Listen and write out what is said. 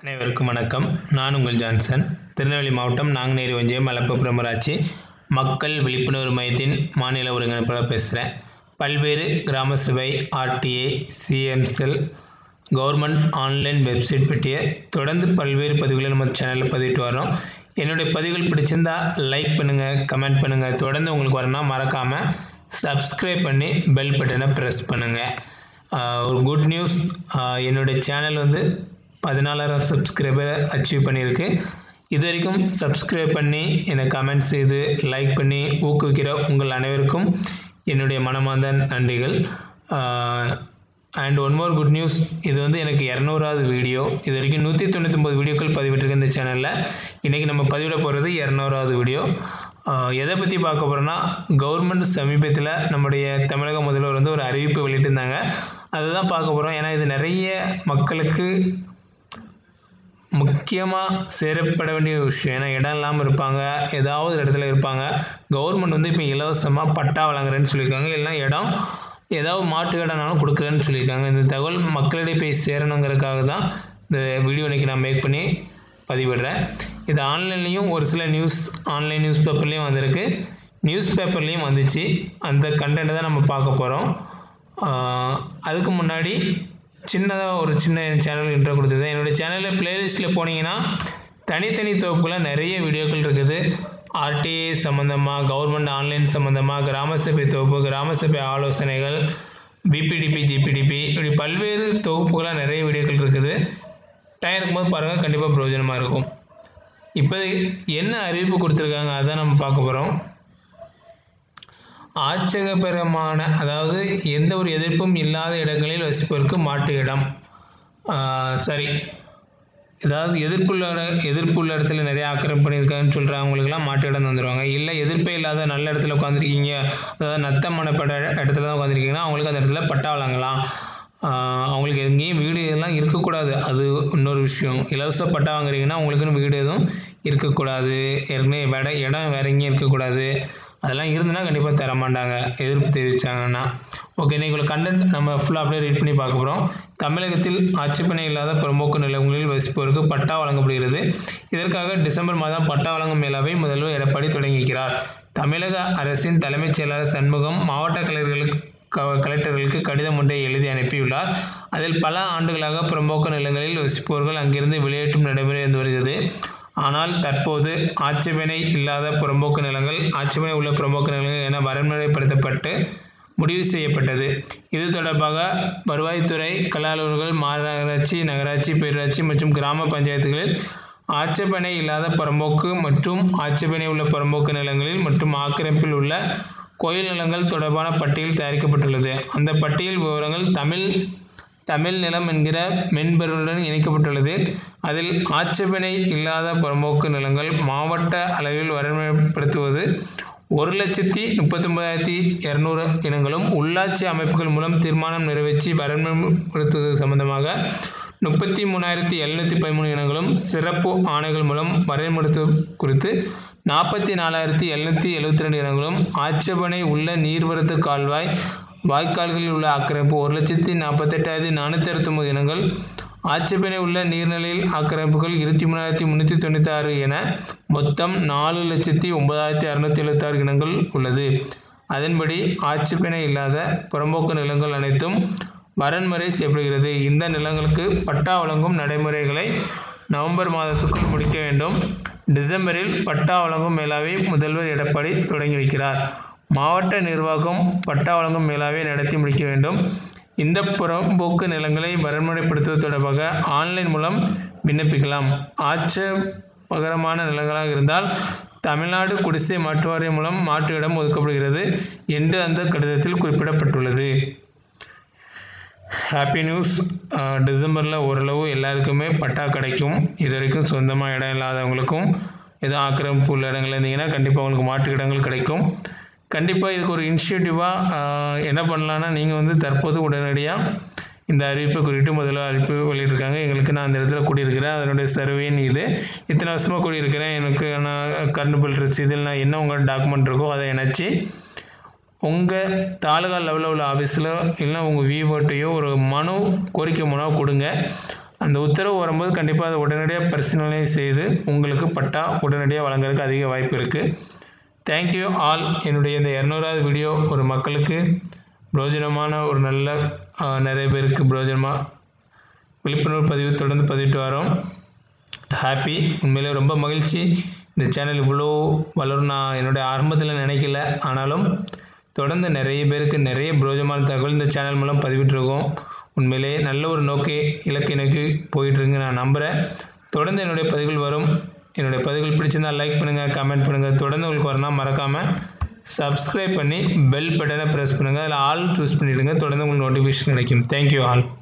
அனைவருக்கும் வணக்கம் நான் உங்கள் ஜான்சன் திருநெல்வேலி மாவட்டம் நாங்குநேரி ஒன்றியம் மலப்புப்புறம் ஊராட்சி மக்கள் விழிப்புணர்வு மையத்தின் மாநில ஒருங்கிணைப்பாளர் பேசுகிறேன் பல்வேறு கிராம சபை RTA CM cell government online website பற்றிய தொடர்ந்து பல்வேறு பதிவுகளை நம்ம சேனலில் பதிவிட்டு வரோம் என்னுடைய பதிவுகள் பிடிச்சிருந்தா லைக் பண்ணுங்கள் கமெண்ட் பண்ணுங்கள் தொடர்ந்து உங்களுக்கு வரணும்னா மறக்காமல் சப்ஸ்கிரைப் பண்ணி பெல் பட்டனை ப்ரெஸ் பண்ணுங்கள் ஆஹ் ஒரு குட் நியூஸ் ஆஹ் என்னுடைய சேனல் வந்து பதினாலாயிரம் சப்ஸ்கிரைபரை அச்சீவ் பண்ணியிருக்கு இது வரைக்கும் சப்ஸ்கிரைப் பண்ணி என்னை கமெண்ட் செய்து லைக் பண்ணி ஊக்குவிக்கிற உங்கள் அனைவருக்கும் என்னுடைய மனமார்ந்த நன்றிகள் and one more good news இது வந்து எனக்கு இரநூறாவது வீடியோ இது வரைக்கும் நூற்றி தொண்ணூத்தொம்பது வீடியோக்கள் பதிவிட்டிருக்கேன் இந்த சேனலில் இன்றைக்கி நம்ம பதிவிட போகிறது இரநூறாவது வீடியோ ஆஹ் எதை பற்றி பார்க்க போகிறோன்னா கவர்மெண்ட் சமீபத்தில் நம்முடைய தமிழக முதல்வர் வந்து ஒரு அறிவிப்பு வெளியிட்டிருந்தாங்க அதுதான் பார்க்க போகிறோம் ஏன்னா இது நிறைய மக்களுக்கு முக்கியமாக சேரப்பட வேண்டிய ஒரு விஷயம் ஏன்னா இடம் இல்லாமல் இருப்பாங்க ஏதாவது ஒரு இடத்துல இருப்பாங்க கவர்மெண்ட் வந்து இப்போ இலவசமாக பட்டா வழங்குறேன்னு சொல்லியிருக்காங்க இல்லைன்னா இடம் ஏதாவது மாட்டு இடம்னாலும் கொடுக்குறேன்னு சொல்லியிருக்காங்க இந்த தகவல் மக்களிடையே போய் சேரணுங்கிறதுக்காக தான் இந்த வீடியோ இன்றைக்கி நான் மேக் பண்ணி பதிவிடுறேன் இது ஆன்லைன்லேயும் ஒரு சில நியூஸ் ஆன்லைன் நியூஸ் பேப்பர்லேயும் வந்திருக்கு நியூஸ் பேப்பர்லேயும் வந்துச்சு அந்த கண்டென்ட்டை தான் நம்ம பார்க்க போகிறோம் அதுக்கு முன்னாடி சின்னதாக ஒரு சின்ன சேனல் இன்ட்ரோ கொடுத்தது என்னுடைய சேனலில் ப்ளேலிஸ்ட்டில் போனீங்கன்னா தனித்தனி தொகுப்புகளில் நிறைய வீடியோக்கள் இருக்குது ஆர்டிஏ சம்மந்தமாக கவர்மெண்ட் ஆன்லைன் சம்மந்தமாக கிராம சபை தொகுப்பு கிராம சபை ஆலோசனைகள் பிபிடிபி ஜிபிடிபி இப்படி பல்வேறு தொகுப்புகளாக நிறைய வீடியோக்கள் இருக்குது டைம் இருக்கும்போது பாருங்கள் கண்டிப்பாக பிரயோஜனமாக இருக்கும் இப்போ என்ன அறிவிப்பு கொடுத்துருக்காங்க அதான் நம்ம பார்க்க போகிறோம் ஆட்சேபகரமான அதாவது எந்த ஒரு எதிர்ப்பும் இல்லாத இடங்களில் வசிப்பதற்கு மாட்டு இடம் ஆஹ் சரி ஏதாவது எதிர்ப்புள்ள இட- எதிர்ப்புள்ள இடத்துல நிறைய ஆக்கிரமிப்பு பண்ணியிருக்காங்கன்னு சொல்கிறவங்களுக்குலாம் மாட்டு இடம் தந்துடுவாங்க இல்லை எதிர்ப்பே இல்லாத நல்ல இடத்துல உட்காந்துருக்கீங்க அதாவது நத்தமனப்பட்ட இடத்துல தான் உட்காந்துருக்கீங்கன்னா அவங்களுக்கு அந்த இடத்துல பட்டா வழங்கலாம் ஆஹ் அவங்களுக்கு எங்கேயும் வீடு எல்லாம் இருக்கக்கூடாது அது இன்னொரு விஷயம் இலவச பட்டா வாங்குறீங்கன்னா உங்களுக்குன்னு வீடு எதுவும் இருக்கக்கூடாது ஏற்கனவே இடம் இடம் வேற எங்கேயும் இருக்கக்கூடாது அதெல்லாம் இருந்துன்னா கண்டிப்பாக தர மாட்டாங்க எதிர்ப்பு தெரிவித்தாங்கன்னா ஓகே இன்னைக்கு உள்ள கண்டென்ட் நம்ம ஃபுல்லாக அப்படியே ரீட் பண்ணி பார்க்க போகிறோம் தமிழகத்தில் ஆட்சேபனை இல்லாத பிரமுக நிலங்களில் வசிப்போருக்கு பட்டா வழங்கப்படுகிறது இதற்காக டிசம்பர் மாதம் பட்டா வழங்கும் மேலாவை முதல்வர் எடப்பாடி தொடங்கியிருக்கிறார் தமிழக அரசின் தலைமைச் செயலாளர் சண்முகம் மாவட்ட கலைஞர்களுக்கு க- கலெக்டர்களுக்கு கடிதம் ஒன்றை எழுதி அனுப்பியுள்ளார் அதில் பல ஆண்டுகளாக புறம்போக்கு நிலங்களில் வசிப்பவர்கள் அங்கிருந்து வெளியேற்றும் நடைமுறை இருந்து வருகிறது ஆனால் தற்போது ஆட்சேபனை இல்லாத புறம்போக்கு நிலங்கள் ஆட்சேபனை உள்ள புறம்போக்கு நிலங்கள் என வரன்முறைப்படுத்தப்பட்டு முடிவு செய்யப்பட்டது இது தொடர்பாக வருவாய்த்துறை கள அலுவலர்கள் மாநகராட்சி நகராட்சி பேரூராட்சி மற்றும் கிராம பஞ்சாயத்துகளில் ஆட்சேபனை இல்லாத புறம்போக்கு மற்றும் ஆட்சேபனை உள்ள புறம்போக்கு நிலங்களில் மற்றும் ஆக்கிரமிப்பில் உள்ள கோயில் நிலங்கள் தொடர்பான பட்டியல் தயாரிக்கப்பட்டுள்ளது அந்த பட்டியல் விவரங்கள் தமிழ் தமிழ் நிலம் என்கிற மென்பொருளுடன் இணைக்கப்பட்டுள்ளது அதில் ஆட்சேபனை இல்லாத புறம்போக்கு நிலங்கள் மாவட்ட அளவில் வரன்முறைப்படுத்துவது ஒரு லட்சத்தி முப்பத்தொன்பதாயிரத்தி இரநூறு இனங்களும் உள்ளாட்சி அமைப்புகள் மூலம் தீர்மானம் நிறைவேற்றி வரன்முறைப்படுத்துவது சம்பந்தமாக முப்பத்தி மூணாயிரத்தி எழுநூற்றி பதிமூணு இனங்களும் சிறப்பு ஆணைகள் மூலம் வரைமுறைத்து குறித்து நாற்பத்தி நாலாயிரத்தி எழுநூற்றி எழுபத்தி ரெண்டு இனங்களும் ஆட்சேபனை உள்ள நீர்வரத்து கால்வாய் வாய்க்கால்களில் உள்ள ஆக்கிரமிப்பு ஒரு லட்சத்தி நாற்பத்தெட்டாயிரத்தி நானூற்றி அறுபத்தொம்பது இனங்கள் ஆட்சேபனை உள்ள நீர்நிலையில் ஆக்கிரமிப்புகள் இருபத்தி மூணாயிரத்தி முந்நூற்றி தொண்ணூத்தாறு என மொத்தம் நாலு லட்சத்தி ஒன்பதாயிரத்தி அறுநூற்றி எழுபத்தாறு இனங்கள் உள்ளது அதன்படி ஆட்சேபனை இல்லாத புறம்போக்கு நிலங்கள் அனைத்தும் வரன்முறை செய்யப்படுகிறது இந்த நிலங்களுக்கு பட்டா வழங்கும் நடைமுறைகளை நவம்பர் மாதத்துக்குள் முடிக்க வேண்டும் டிசம்பரில் பட்டா வழங்கும் மேலாவை முதல்வர் எடப்பாடி தொடங்கி வைக்கிறார் மாவட்ட நிர்வாகம் பட்டா வழங்கும் மேலாவை நடத்தி முடிக்க வேண்டும் இந்த புறம்போக்கு நிலங்களை வரன்முறைப்படுத்துவது தொடர்பாக ஆன்லைன் மூலம் விண்ணப்பிக்கலாம் ஆட்சேபகரமான நிலங்களாக இருந்தால் தமிழ்நாடு குடிசை மாற்று வாரியம் மூலம் மாற்று இடம் ஒதுக்கப்படுகிறது என்று அந்த கடிதத்தில் குறிப்பிடப்பட்டுள்ளது ஹாப்பி நியூஸ் டிசம்பரில் ஓரளவு எல்லாருக்குமே பட்டா கிடைக்கும் இது வரைக்கும் சொந்தமாக இடம் இல்லாதவங்களுக்கும் எதுவும் ஆக்கிரமிப்பு உள்ள இடங்கள் இருந்தீங்கன்னா கண்டிப்பாக உங்களுக்கு மாற்று இடங்கள் கிடைக்கும் கண்டிப்பாக இதுக்கு ஒரு இனிஷியேட்டிவாக என்ன பண்ணலான்னா நீங்கள் வந்து தற்போது உடனடியாக இந்த அறிவிப்பை குறித்து முதல்ல அறிவிப்பு வெளியிட்டிருக்காங்க எங்களுக்கு நான் அந்த இடத்துல குடியிருக்கிறேன் அதனுடைய சர்வேன் இது இத்தனை வருஷமாக குடியிருக்கிறேன் எனக்கு நான் கரண்ட் பில் ரசீதில் நான் என்ன உங்கள் டாக்குமெண்ட் இருக்கோ அதை இணைச்சி உங்கள் தாலுகா லெவலில் உள்ள ஆஃபீஸில் இல்லைன்னா உங்கள் விவோட்டையோ ஒரு மனு கோரிக்கை மனு கொடுங்க அந்த உத்தரவு வரும்போது கண்டிப்பாக அதை உடனடியாக பரிசீலனை செய்து உங்களுக்கு பட்டா உடனடியாக வழங்குறதுக்கு அதிக வாய்ப்பு இருக்குது தேங்க்யூ ஆல் என்னுடைய இந்த இரநூறாவது வீடியோ ஒரு மக்களுக்கு பிரயோஜனமான ஒரு நல்ல ஆஹ், நிறைய பேருக்கு பிரயோஜனமாக விழிப்புணர்வு பதிவு தொடர்ந்து பதிவிட்டு வரோம் ஹாப்பி உண்மையிலே ரொம்ப மகிழ்ச்சி இந்த சேனல் இவ்வளோ வளரும் நான் என்னுடைய ஆரம்பத்தில் நினைக்கல ஆனாலும் தொடர்ந்து நிறைய பேருக்கு நிறைய பிரயோஜனமான தகவல் இந்த சேனல் மூலம் பதிவிட்டிருக்கோம் உண்மையிலே நல்ல ஒரு நோக்கி இலக்கை நோக்கி போயிட்டுருங்க நான் நம்புகிறேன் தொடர்ந்து என்னுடைய பதிவுகள் வரும் என்னுடைய பதிவுகள் பிடிச்சிருந்தால் லைக் பண்ணுங்கள் கமெண்ட் பண்ணுங்கள் தொடர்ந்து உங்களுக்கு வரணும் மறக்காமல் சப்ஸ்கிரைப் பண்ணி பெல் பட்டனை ப்ரெஸ் பண்ணுங்கள் அதில் ஆல் சூஸ் பண்ணிவிடுங்க தொடர்ந்து உங்களுக்கு நோட்டிஃபிகேஷன் கிடைக்கும் தேங்க்யூ ஆல்